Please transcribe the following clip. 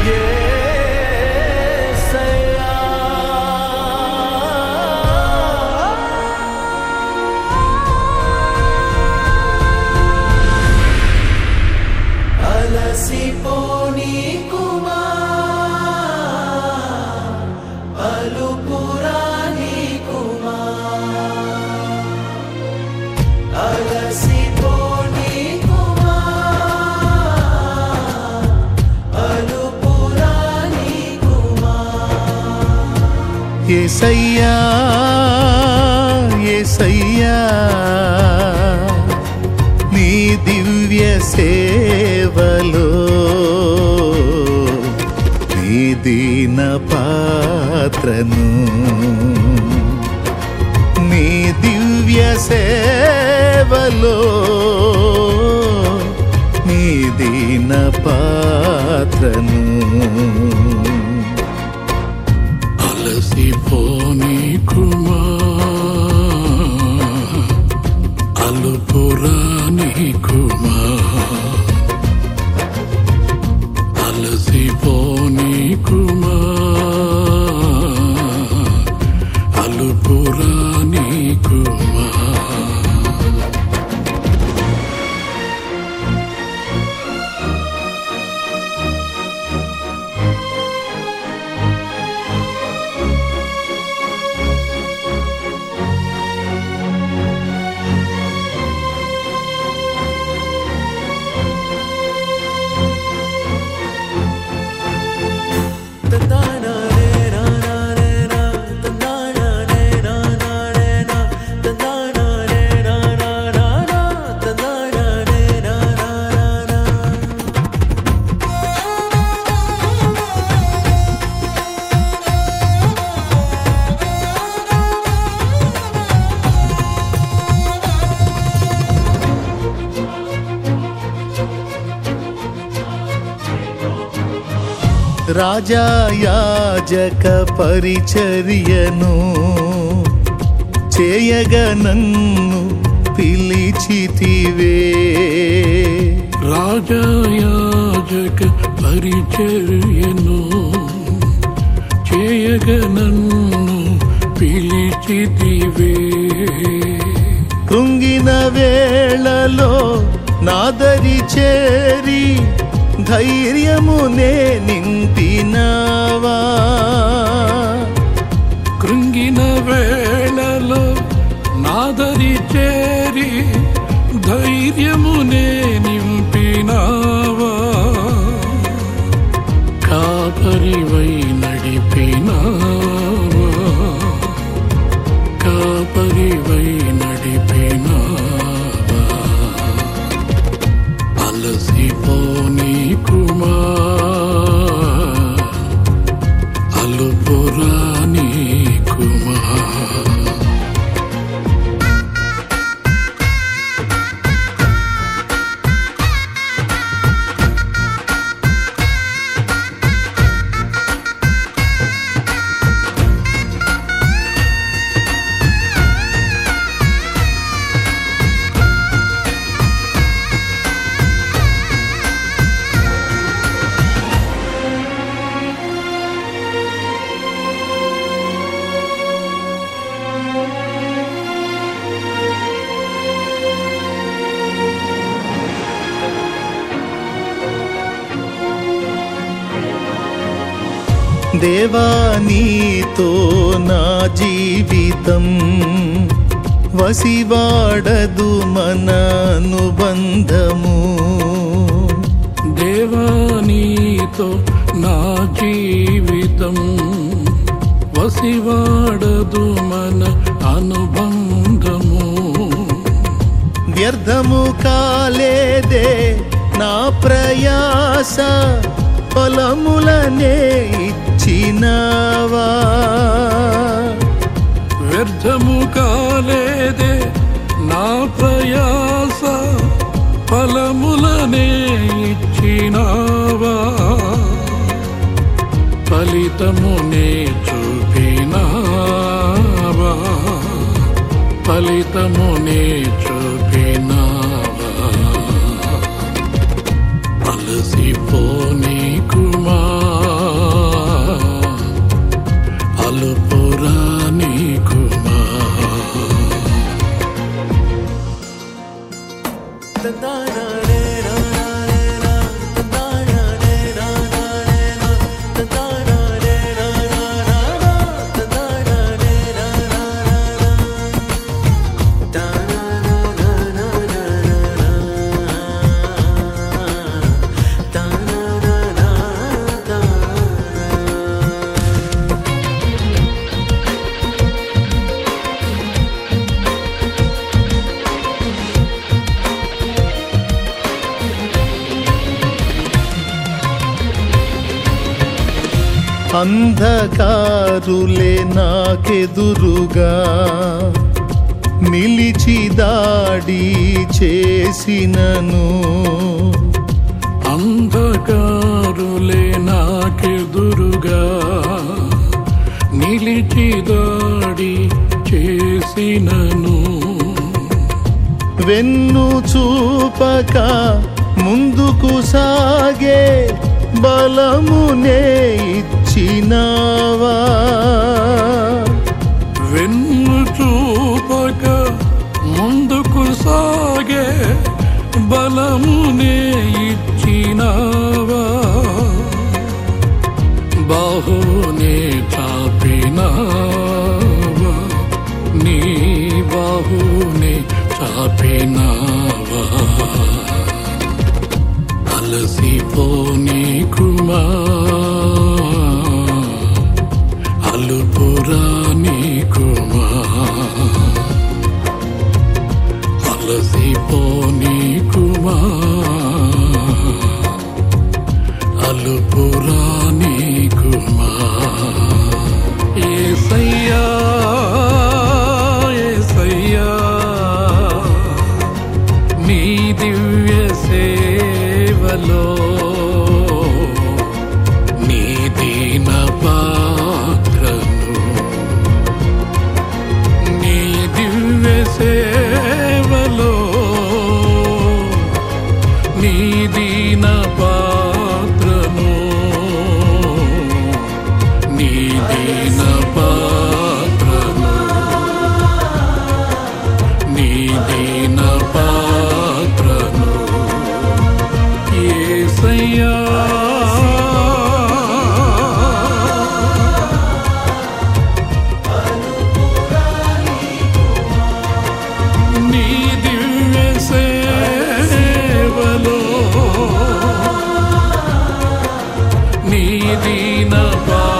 అలసిపోని కుమా అలుపురాని కుమా అలసిపోని కుమా అలుపురాని కుమా ఏసయ్యా ఏసయ్యా నీ దివ్య సేవలో నీ దీన పాత్రను నీ దివ్య సేవలో నీ దీన పాత్రను అలసిపోని కుమా అలుపురాని కుమా అలసిపోని కుమా అలుపురాని కుమా రాజాయాజక పరిచర్యను చేయగ నన్ను పిలిచితివే రాజయాజక పరిచర్యను చేయగ నన్ను పిలిచితివే కృంగిన వేళలో నాదరి చేరి ధైర్యమునే నింపినావా కృంగిన వేళలో నాదరి చేరి ధైర్యమునే నింపినావా కాపరివై నడిపినావా కాపరివై నడిపినావా అలసిపోని కుమా అలుపురాని కుమా దేవా నీతో నా జీవితం వసివాడదు మన అనుబంధము దేవానీతో నా జీవితం వసివాడదు మన అనుబంధము వ్యర్థము కాలేదే నా ప్రయాస ఫలములనే ఇచ్చినావా వ్యర్థము కాలేదే నా ప్రయాస ఫలములనే ఇచ్చినావా ఫలితమునే చూపినావా ఫలితమునే చూపినావా అలసిపోని కుమా అంధకారులే నాకెదురుగా నిలిచి దాడి చేసినను అంధకారులే నాకెదురుగా నిలిచి దాడి చేసినను వెన్ను చూపక ముందుకు సాగే బలమునే ఇచ్చినావా వెన్ను చూపక ముందుకు సాగే బలమునే ఇచ్చినావా బాహునే చాపినావా నీ బాహునే చాపినావా అలసిపోని కుమా అలుపురాని కుమా అలసిపోని కుమా అలుపురాని కుమా ఏసయ్యా ఏసయ్యా నీ దివ్య సేవలో నీ దీన పాత్రను నీ దివ్య సేవలో నీ దీన పాత్రను నీ దీన పాత్రను నీ దీన పాత్రను యేసయ్యా నీ దివ్య సేవలో నీ దీన పా